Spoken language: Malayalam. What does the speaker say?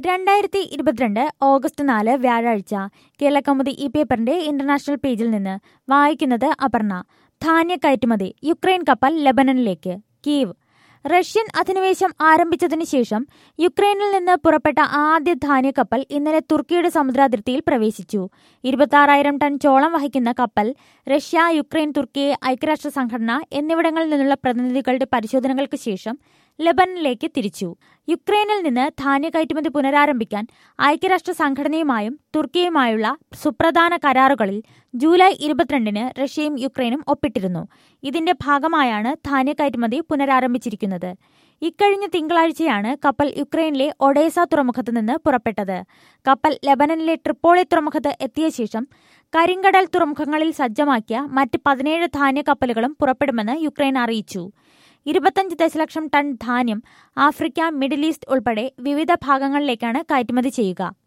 രണ്ടായിരത്തി ഇരുപത്തിരണ്ട് ഓഗസ്റ്റ് നാല് വ്യാഴാഴ്ച കേരളകൗമുദി ഈ പേപ്പറിന്റെ ഇന്റർനാഷണൽ പേജിൽ നിന്ന് വായിക്കുന്നത് അപർണ ധാന്യ കയറ്റുമതി യുക്രൈൻ കപ്പൽ ലെബനനിലേക്ക് കീവ് റഷ്യൻ അധിനിവേശം ആരംഭിച്ചതിനു ശേഷം യുക്രൈനിൽ നിന്ന് പുറപ്പെട്ട ആദ്യ ധാന്യ കപ്പൽ ഇന്നലെ തുർക്കിയുടെ സമുദ്രാതിർത്തിയിൽ പ്രവേശിച്ചു ഇരുപത്തി ടൺ ചോളം വഹിക്കുന്ന കപ്പൽ റഷ്യ യുക്രൈൻ തുർക്കി ഐക്യരാഷ്ട്ര സംഘടന എന്നിവിടങ്ങളിൽ നിന്നുള്ള പ്രതിനിധികളുടെ പരിശോധനകൾക്ക് ശേഷം ലെബനനിലേക്ക് തിരിച്ചു യുക്രൈനിൽ നിന്ന് ധാന്യ കയറ്റുമതി പുനരാരംഭിക്കാൻ ഐക്യരാഷ്ട്ര സംഘടനയുമായും തുർക്കിയുമായുള്ള സുപ്രധാന കരാറുകളിൽ ജൂലൈ ഇരുപത്തിരണ്ടിന് റഷ്യയും യുക്രൈനും ഒപ്പിട്ടിരുന്നു ഇതിന്റെ ഭാഗമായാണ് ധാന്യ കയറ്റുമതി പുനരാരംഭിച്ചിരിക്കുന്നത് ഇക്കഴിഞ്ഞ തിങ്കളാഴ്ചയാണ് കപ്പൽ യുക്രൈനിലെ ഒഡേസ തുറമുഖത്ത് നിന്ന് പുറപ്പെട്ടത് കപ്പൽ ലെബനനിലെ ട്രിപ്പോളി തുറമുഖത്ത് എത്തിയ ശേഷം കരിങ്കടൽ തുറമുഖങ്ങളിൽ സജ്ജമാക്കിയ മറ്റ് പതിനേഴ് ധാന്യ കപ്പലുകളും പുറപ്പെടുമെന്ന് യുക്രൈൻ അറിയിച്ചു ഇരുപത്തഞ്ച് ദശലക്ഷം ടൺ ധാന്യം ആഫ്രിക്ക മിഡിൽ ഈസ്റ്റ് ഉൾപ്പെടെ വിവിധ ഭാഗങ്ങളിലേക്കാണ് കയറ്റുമതി ചെയ്യുക